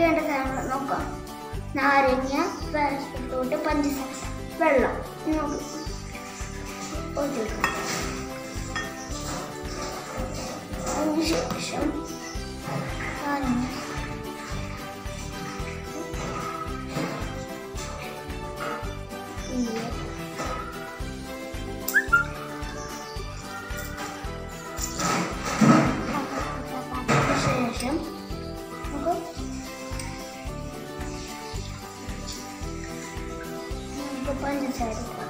വേണ്ട സാധനങ്ങൾ നോക്കാം നാരങ്ങ പാരസ്പെക്ടോട്ട് പഞ്ചസാര വെള്ളം ഇനി നമുക്ക് ഒഴിച്ചെടുക്കാം അതിനുശേഷം നാരങ്ങ ഇല്ല ശേഷം നമുക്ക് നമുക്ക് പഞ്ചസാര ഇടാം.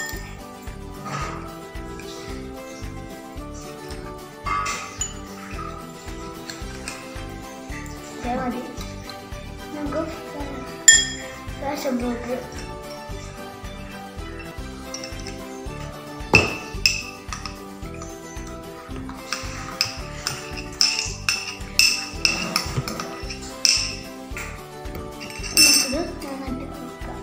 ഇത്രയും മതി നമുക്ക് ഫാഷൻ ബ്ലോക്ക് നമുക്കിത് നന്നായിട്ട് കൊടുക്കാം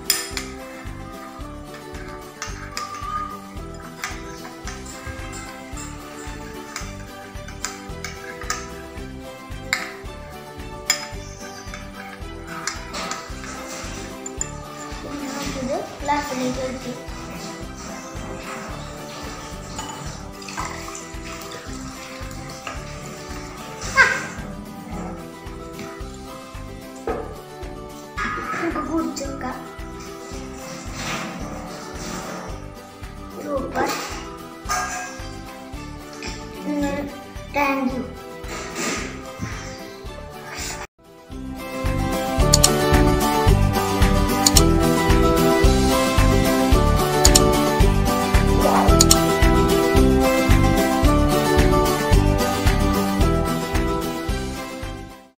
പിന്നെ നമുക്കിത് ഗ്ലാസ്സിലേക്ക് ഒഴിച്ച് നമുക്ക് കുടിച്ചു നോക്കാം സൂപ്പർ താങ്ക് യു